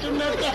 కూర్చున్నాడు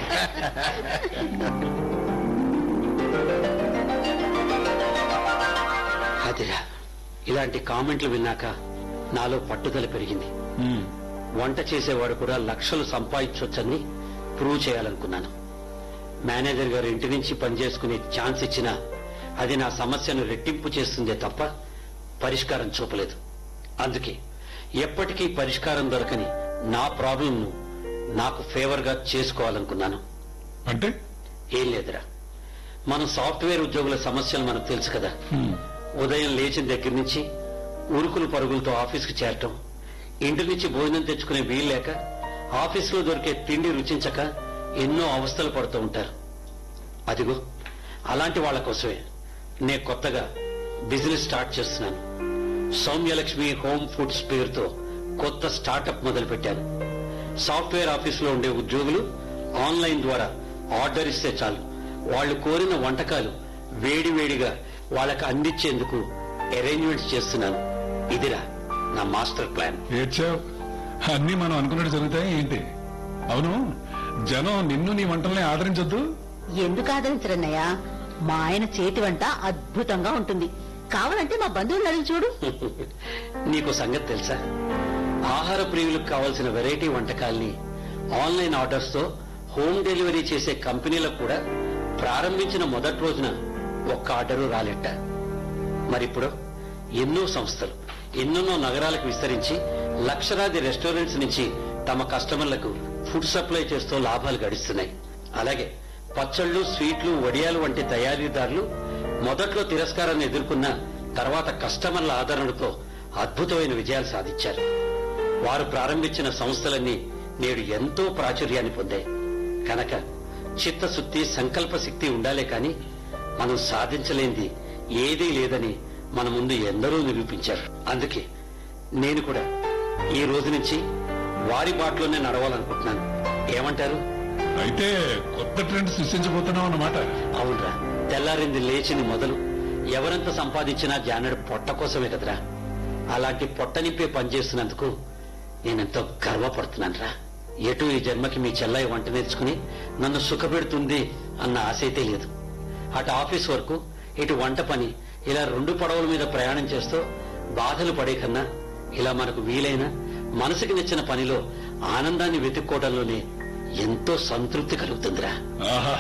అదిరా ఇలాంటి కామెంట్లు విన్నాక నాలో పట్టుదల పెరిగింది ఉమ్, వంట చేసేవాడు కూడా లక్షలు సంపాదించొచ్చని ప్రూవ్ చేయాలనుకున్నాను మేనేజర్ గారు ఇంటి నుంచి పనిచేసుకునే ఛాన్స్ ఇచ్చినా అది నా సమస్యను రెట్టింపు చేస్తుందే తప్ప పరిష్కారం చూపలేదు అందుకే ఎప్పటికీ పరిష్కారం దొరకని నా ప్రాబ్లంను నాకు ఫేవర్ గా చేసుకోవాలనుకున్నాను అంటే ఏం లేదురా మన సాఫ్ట్వేర్ ఉద్యోగుల సమస్యలు మనకు తెలుసు కదా ఉమ్, ఉదయం లేచిన దగ్గర నుంచి ఉరుకులు పరుగులతో ఆఫీస్కి చేరటం ఇంటి నుంచి భోజనం తెచ్చుకునే వీలు లేక ఆఫీసులో దొరికే తిండి రుచించక ఎన్నో అవస్థలు పడుతూ ఉంటారు అదిగో అలాంటి వాళ్ళ కోసమే నే కొత్తగా బిజినెస్ స్టార్ట్ చేస్తున్నాను సౌమ్యలక్ష్మి హోమ్ ఫుడ్స్ పేరుతో కొత్త స్టార్టప్ మొదలుపెట్టాను సాఫ్ట్వేర్ ఆఫీసులో ఉండే ఉద్యోగులు ఆన్లైన్ ద్వారా ఆర్డర్ ఇస్తే చాలు వాళ్ళు కోరిన వంటకాలు వేడివేడిగా వాళ్ళకి అందించేందుకు అరేంజ్మెంట్స్ చేస్తున్నాను ఇదిరా నా మాస్టర్ ప్లాన్ ఏడ్చావు అన్ని మనం అనుకున్నట్టు జరుగుతాయి ఏంటి అవును జనం నిన్ను నీ వంటల్ని ఆదరించొద్దు ఎందుకు ఆదరించరన్నయ్య మా ఆయన చేతి వంట అద్భుతంగా ఉంటుంది కావాలంటే మా బంధువులు అడిగి చూడు నీకు సంగతి తెలుసా ఆహార ప్రియులకు కావాల్సిన వెరైటీ వంటకాల్ని ఆన్లైన్ ఆర్డర్స్ తో హోమ్ డెలివరీ చేసే కంపెనీలకు కూడా ప్రారంభించిన మొదటి రోజున ఒక్క ఆర్డరు రాలెట్ట మరిప్పుడు ఎన్నో సంస్థలు ఎన్నెన్నో నగరాలకు విస్తరించి లక్షలాది రెస్టారెంట్స్ నుంచి తమ కస్టమర్లకు ఫుడ్ సప్లై చేస్తూ లాభాలు గడిస్తున్నాయి అలాగే పచ్చళ్ళు స్వీట్లు వడియాలు వంటి తయారీదారులు మొదట్లో తిరస్కారాన్ని ఎదుర్కొన్న తర్వాత కస్టమర్ల ఆదరణతో అద్భుతమైన విజయాలు సాధించారు వారు ప్రారంభించిన సంస్థలన్నీ నేడు ఎంతో ప్రాచుర్యాన్ని పొందాయి కనుక చిత్తశుద్ధి సంకల్ప శక్తి ఉండాలే కాని మనం సాధించలేనిది ఏదీ లేదని మన ముందు ఎందరో నిరూపించారు అందుకే నేను కూడా ఈ రోజు నుంచి వారి బాటలోనే నడవాలనుకుంటున్నాను ఏమంటారు అయితే కొత్త ట్రెండ్ సృష్టించబోతున్నావు అన్నమాట అవునరా తెల్లారింది లేచింది మొదలు ఎవరెంత సంపాదించినా జానడు పొట్ట కోసమే కదరా అలాంటి పొట్ట నింపే పని చేస్తున్నందుకు నేనెంతో గర్వపడుతున్నానురా ఎటు ఈ జన్మకి మీ చెల్లాయి వంట నేర్చుకుని నన్ను సుఖపెడుతుంది అన్న ఆశ అయితే లేదు అటు ఆఫీస్ వరకు ఇటు వంట పని ఇలా రెండు పడవల మీద ప్రయాణం చేస్తూ బాధలు పడే కన్నా ఇలా మనకు వీలైన మనసుకి నచ్చిన పనిలో ఆనందాన్ని వెతుక్కోవడంలోనే ఎంతో సంతృప్తి కలుగుతుందిరా ఆహా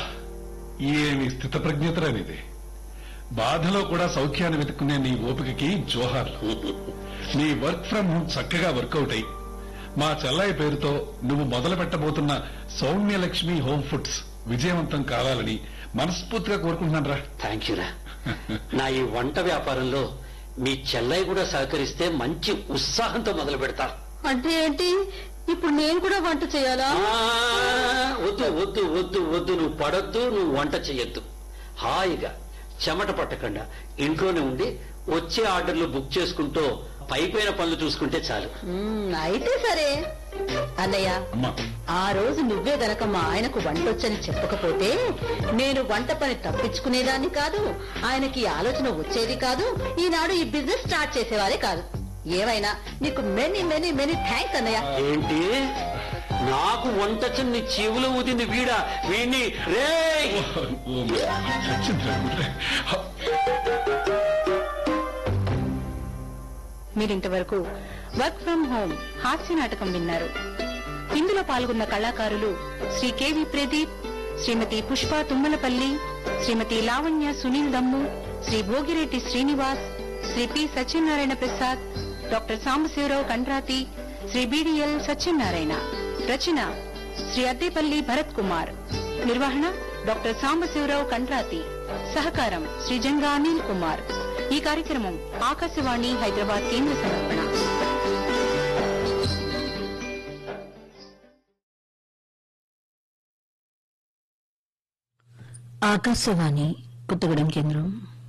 ఏమి స్థితప్రజ్ఞతరా నీది బాధలో కూడా సౌఖ్యాన్ని వెతుక్కునే నీ ఓపికకి జోహార్లు నీ వర్క్ ఫ్రం హోమ్ చక్కగా వర్కౌట్ అయి మా చెల్లాయి పేరుతో నువ్వు మొదలు పెట్టబోతున్న సౌమ్యలక్ష్మి హోమ్ ఫుడ్స్ విజయవంతం కావాలని మనస్ఫూర్తిగా కోరుకుంటున్నాను రా థ్యాంక్ యూరా నా ఈ వంట వ్యాపారంలో మీ చెల్లయ్య కూడా సహకరిస్తే మంచి ఉత్సాహంతో మొదలు పెడతా అంటే ఏంటి ఇప్పుడు నేను కూడా వంట చేయాలా ఆ, వద్దు వద్దు వద్దు వద్దు నువ్వు పడద్దు నువ్వు వంట చెయ్యొద్దు హాయిగా చెమట పట్టకుండా ఇంట్లోనే ఉండి వచ్చే ఆర్డర్లు బుక్ చేసుకుంటూ పైపైన పనులు చూసుకుంటే చాలు మ్మ్, అయితే సరే అన్నయ్య అమ్మా ఆ రోజు నువ్వే గనక మా ఆయనకు వంటొచ్చని చెప్పకపోతే నేను వంట పని తప్పించుకునేదాన్ని కాదు ఆయనకి ఈ ఆలోచన వచ్చేది కాదు ఈనాడు ఈ బిజినెస్ స్టార్ట్ చేసేవారే కాదు ఏమైనా నీకు మెనీ మెనీ మెనీ థ్యాంక్స్ అన్నయ్య ఏంటి నాకు వంట నీ చెవులో ఊదింది వీడా వీణ్ణి రే ఓ, చచ్చిందిరా. మీరింతవరకు వర్క్ ఫ్రం హోమ్ హాస్య నాటకం విన్నారు ఇందులో పాల్గొన్న కళాకారులు Shri KV Pradeep Shrimati Pushpa Tummalapalli Shrimati Lavanya Sunil Dammu Shri Bhogireddy Srinivas Shri P Satyanarayana Prasad doctor Sambasivarao Kandrathi Shri BDL Satyanarayana రచన శ్రీ అద్దేపల్లి భరత్ కుమార్ నిర్వహణ డాక్టర్ సాంబశివరావు కండ్రాతి సహకారం శ్రీ జంగా అనిల్ కుమార్ ఈ కార్యక్రమం ఆకాశవాణి హైదరాబాద్ కేంద్ర సమర్పణ ఆకాశవాణి కొత్తగూడెం కేంద్రం